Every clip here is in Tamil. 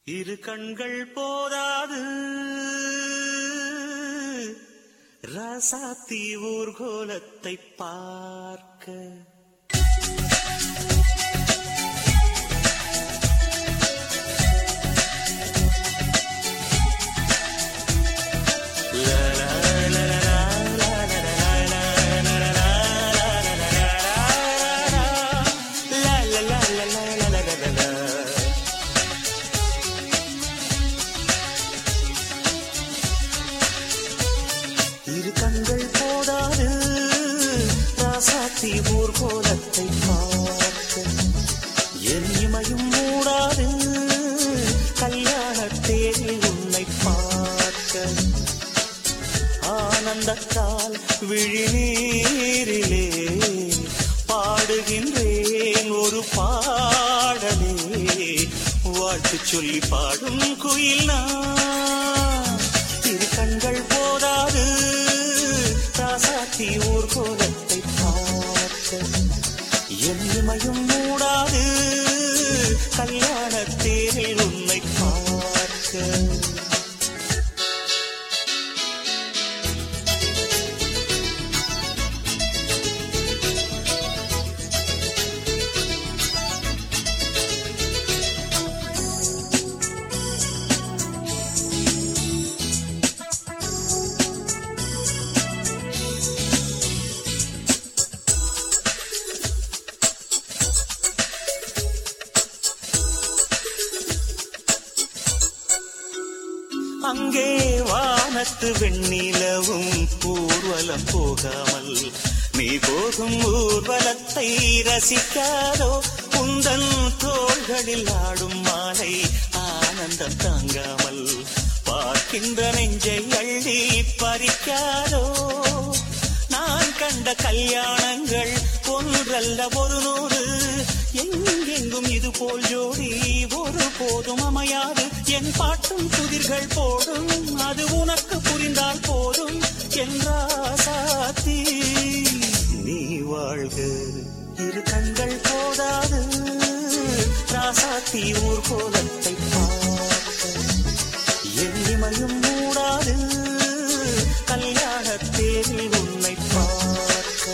இரு கண்கள் போதாது ராசாத்தி ஊர்கோலத்தை பார்க்க இரு கண்கள் போதாது ராசாத்தி ஊர்கோலத்தை பார்க்க என் இமையும் மூடாது கல்யாண தேரில் உன்னை பார்க்க ஆனந்தத்தால் விழிநீரிலே பாடுகின்றேன் ஒரு பாடலே வாழ்த்து சொல்லி பாடும் குயில் நான் இரு கண்கள் போதாது ராசாத்தி ஊர்கோலத்தை பார்க்க என் இமையும் மூடாது கல்யாண தேரில் உன்னை பார்க்க அங்கே வானத்து வெண்ணிலவும் ஊர்வலம் போகாமல் நீ போகும் ஊர்வலத்தை ரசிக்காதோ உந்தன் தோள்களில் ஆடும் மாலை ஆனந்தம் தாங்காமல் பார்க்கின்ற நெஞ்சை அள்ளி பறிக்காதோ நான் கண்ட கல்யாணங்கள் ஒன்றல்ல ஒரு நூறு எங்கெங்கும் இது போல் ஜோடி ஒரு போதும் அமையாது என் பாட்டும் புதிர்கள் போடும் அது உனக்கு புரிந்தால் போதும் என்றாசாத்தி நீ வாழ்க இரு கண்கள் போதாது ராசாத்தி ஊர் கோலத்தை பார்க்க என் இமையும் மூடாது கல்யாண தேரில் உன்னை பார்க்க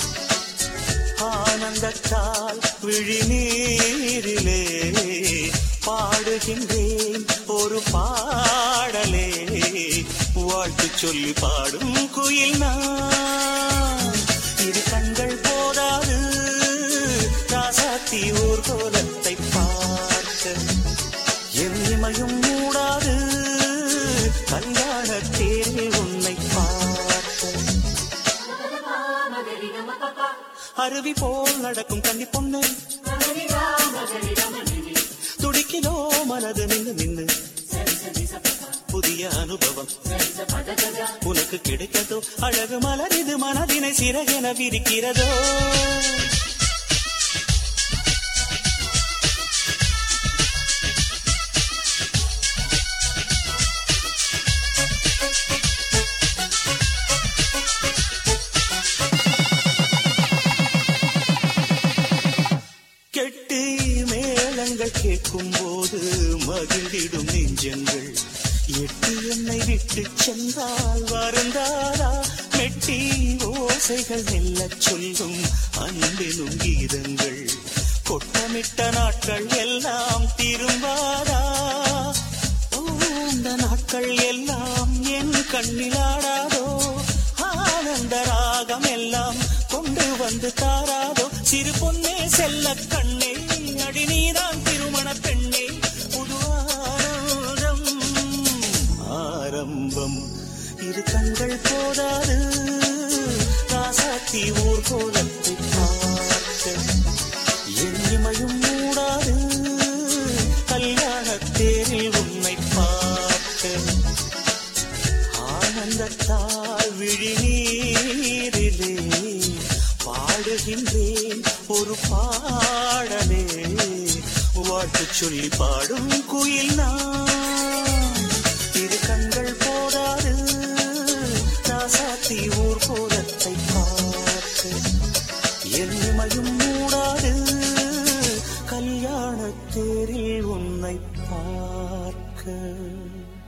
ஆனந்தத்தால் விழிநீரிலே பாடுகின்றேன் ஒரு பாடலே வாழ்த்து சொல்லி பாடும் குயில் நான் இரு கண்கள் போதாது ராசாத்தி ஊர் கோலத்தை பார்க்க என் இமையும் மூடாது கல்யாண தேரில் உன்னை பார்க்க அருவி போல் நடக்கும் கன்னி பொண்ணு துடிக்கிலோ மனது நின்று நின்று புதிய அனுபவம் உனக்கு கிடைக்கதோ அழகு மலர் இது மனதினை சிறகென விரிக்கிறதோ கெட்டி மேளங்கள் கேட்கும் போது மகிழ்ந்திடும் நெஞ்சங்கள் எட்டு என்னை விட்டு சென்றால் வருந்தாரா மெட்டி ஓசைகள் மெல்லச் சொல்லும் அன்பெனும் கீதங்கள் கொட்டமிட்ட நாட்கள் எல்லாம் திரும்பாதா இந்த நாட்கள் எல்லாம் என் கண்ணிலாடாதோ ஆனந்த ராகம் எல்லாம் கொண்டு வந்து தாராதோ சிறு பொன்னே செல்ல கண்ணே அடி நீதான் திருமண பெண்ணே புது ஆனந்தம் ஆரம்பம் இரு கண்கள் போதாது ராசாத்தி ஊர் கோலத்தை பார்க்க என் இமையும் மூடாது கல்யாண தேரில் உன்னை பார்க்க ஆனந்தத்தால் விழிநீரிலே பாடுகின்றேன் ஒரு பாடலே வாழ்த்து சொல்லி பாடும் குயில் நான் இரு கண்கள் போதாது ராசாத்தி ஊர் கோலத்தை பார்க்க என் இமையும் மூடாது கல்யாண தேரில் உன்னை பார்க்க பார்க்க